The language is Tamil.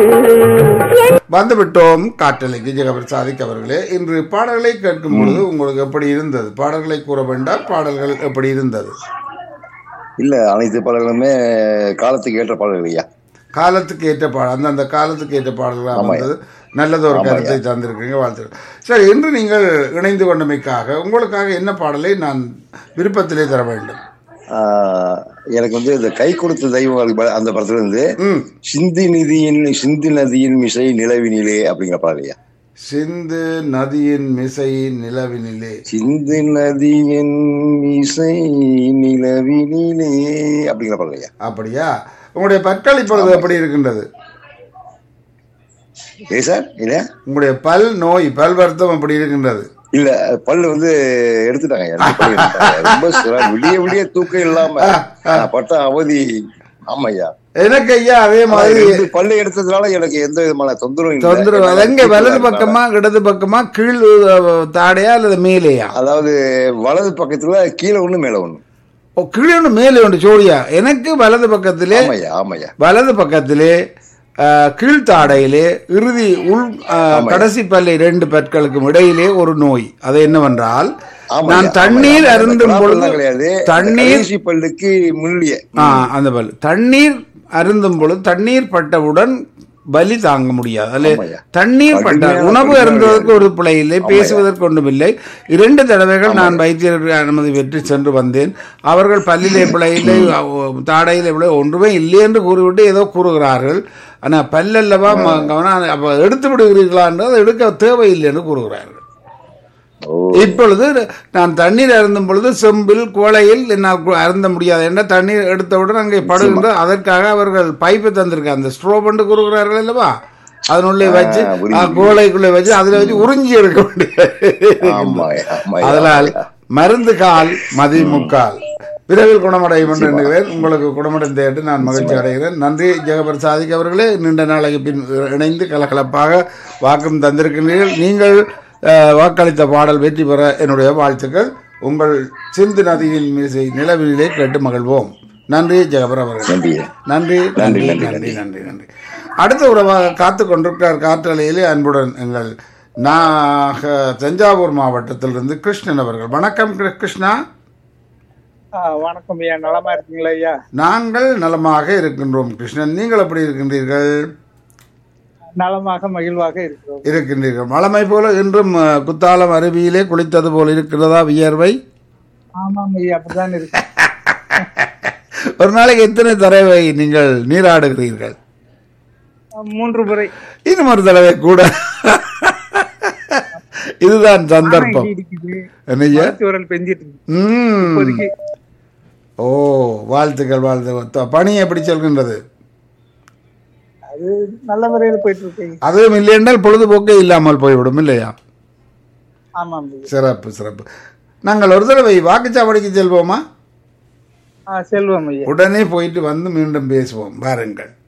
வந்துவிட்டோம் காற்றலைக்கு ஜெகபர் சாதிக் அவர்களே இன்று பாடல்களை கேட்கும் பொழுது உங்களுக்கு எப்படி இருந்தது பாடல்களை கூற வேண்டாம் பாடல்கள் எப்படி இருந்தது இல்ல அனைத்து பாடல்களுமே காலத்துக்கு ஏற்ற பாடல்கள் ஐயா காலத்துக்கு ஏற்ற பாடல் அந்தந்த காலத்துக்கு ஏற்ற பாடல்களாக ஆமாய்யா. வந்தது நல்லது ஒரு கருத்தை தந்திருக்கீங்க வாழ்த்துக்கள் சரி இன்று நீங்கள் இணைந்து கொண்டமைக்காக உங்களுக்காக என்ன பாடலை நான் விருப்பத்திலே தர வேண்டும் ஆஹ் எனக்கு வந்து இந்த கை கொடுத்த தெய்வம் ப- அந்த படத்துல இருந்து ம் சிந்தி நிதியின் சிந்தி நதியின் மிசை நிலவினிலே அப்படிங்கிற பாடல் ஐயா சிந்து நதியின் மிசை நிலவினிலே சிந்து நதியின் இசை நிலவினிலே அப்படிங்கிற பாடல் ஐயா அப்படியா உங்களுடைய பற்கள் இப்பொழுது எப்படி இருக்கின்றது ஏ சார் இல்ல உங்களுடைய பல் நோய் பல் வருத்தம் எப்படி இருக்கின்றது இல்ல பல்லு வந்து எடுத்துட்டாங்க ஐயா ரெண்டு பல்லு எடுத்துட்டாங்க. ரொம்ப சிரமம். விடிய விடிய தூக்கம் இல்லாம நான் பட்ட அவதி ஆமா ஐயா எனக்கு ஐயா அதே மாதிரி ரெண்டு பல்லு எடுத்ததுனால எனக்கு எந்த விதமான தொந்தரவும் இல்லை. தொந்தரவு அது எங்க எனக்கு வலது வீட்டுல பக்கமா இடது பக்கமா கீழ் அஹ், தாடையா அல்லது மேலேயா அதாவது வலது பக்கத்துல கீழே ஒண்ணு மேல ஒண்ணு ஓ கீழே ஒன்று மேலே ஒன்று ஜோடியா எனக்கு வலது பக்கத்திலே ஆமாய்யா ஆமாய்யா வலது பக்கத்திலே அஹ், கீழ்த்தாடையிலே இறுதி உள் அஹ், கடைசி பல்லை ரெண்டு பற்களுக்கும் இடையிலே ஒரு நோய் அது என்னவென்றால் ஆமாய்யா, நான் தண்ணீர் ஆமாய்யா. அருந்தும் அந்த பொழுது குழப்பம்லாம் கிடையாது தண்ணீர் கடைசி பல்லுக்கு முள்ளிய ஆ அந்த பல் தண்ணீர் அருந்தும் பொழுது தண்ணீர் பட்டவுடன் வலி தாங்க முடியாது அல்ல ஆமாய்யா. தண்ணீர் பட்ட கடுமையான உணவு கடுமையான அருந்துவதற்கு ஒரு பிழை இல்லை பேசுவதற்கு ஒன்றுமில்லை இரண்டு தடவைகள் நான் வைத்தியர்கள் அனுமதி பெற்று சென்று வந்தேன் அவர்கள் பல்லிலே பிழை இல்லை அவ- தாடையிலே பிழை ஒன்றுமே இல்லை என்று கூறிவிட்டு ஏதோ கூறுகிறார்கள் ஆனால் பல்லல்லவா ம- கவனம் அப்போ எடுத்து விடுகிறீர்களா என்று அதை எடுக்க தேவையில்லை என்று கூறுகிறார்கள் ஓ இப்பொழுது நான் தண்ணீர் அருந்தும் பொழுது செம்பில் குவளையில் என்னால் கு- அருந்த முடியாது என்ற தண்ணீர் எடுத்தவுடன் அங்கே படுகின்ற அதற்காக அவர்கள் பைப்பு தந்திருக்காங்க அந்த ஸ்ட்ரோ பண்ணி கூறுகிறார்கள் அல்லவா அதனுள்ளே வச்சு உறிஞ்சி. ஆ, குவளைக்குள்ளே வச்சு அதுல வச்சு உறிஞ்சி எடுக்க வேண்டிய ஆமாய்யா ஆமாய்யா அதனால் மருந்து கால் மதி முக்கால் விரைவில் குணமடையும் என்று எண்ணுகிறேன் உங்களுக்கு குணமடைந்து கேட்டு நான் மகிழ்ச்சி அடைகிறேன் நன்றி ஜெகபர் சாதிக் அவர்களே நீண்ட நாளைக்கு பின் இணைந்து கலகலப்பாக வாக்கும் தந்திருக்கின்றீர்கள் நீங்கள் அஹ், வாக்களித்த பாடல் வெற்றி பெற என்னுடைய வாழ்த்துக்கள் உங்கள் சிந்து நதியின் மீசை நிலவிலே கேட்டு மகிழ்வோம் நன்றி ஜெகபர் அவர்களே நன்றி நன்றி நன்றி நன்றி நன்றி நன்றி அடுத்த உறவாக காத்து கொண்டிருக்கிறார் காற்றலையிலே அன்புடன் எங்கள் நாக தஞ்சாவூர் மாவட்டத்திலிருந்து கிருஷ்ணன் அவர்கள் வணக்கம் கிரு- கிருஷ்ணா ஆ, வணக்கம் ஐயா நலமா இருக்கீங்களா ஐயா நாங்கள் நலமாக இருக்கின்றோம் கிருஷ்ணன் நீங்கள் எப்படி இருக்கின்றீர்கள் நலமாக மகிழ்வாக இருக்கிறோம் இருக்கின்றீர்கள் மழமை போல இன்றும் அஹ், குத்தாலம் அருவியிலே குளித்தது போல் இருக்கிறதா வியர்வை ஆமாம் ஐயா அப்படிதான் இருக்கு ஒரு நாளைக்கு எத்தனை தடவை நீங்கள் நீராடுகிறீர்கள் மூன்று முறை இன்னும் ஒரு தடவை கூட இதுதான் சந்தர்ப்பம் இடி இடிக்குது என்னய்யா தூரல் பெஞ்சிட்டு இருக்கு. ம் இப்போதைக்கு ஓ வாழ்த்துக்கள் வாழ்த்துக்கள் பணி எப்படி செல்கின்றது அது நல்ல முறையில போயிட்டு இருக்கு ஐயா. அதுவும் இல்லை என்றால் பொழுதுபோக்கே இல்லாமல் போய்விடும் இல்லையா ஆமாம் ஐயா சிறப்பு சிறப்பு நாங்கள் ஒரு தடவை வாக்குச்சாவடிக்கு செல்வோமா ஆ செல்வம் ஐயா உடனே போயிட்டு வந்து மீண்டும் பேசுவோம் வாருங்கள்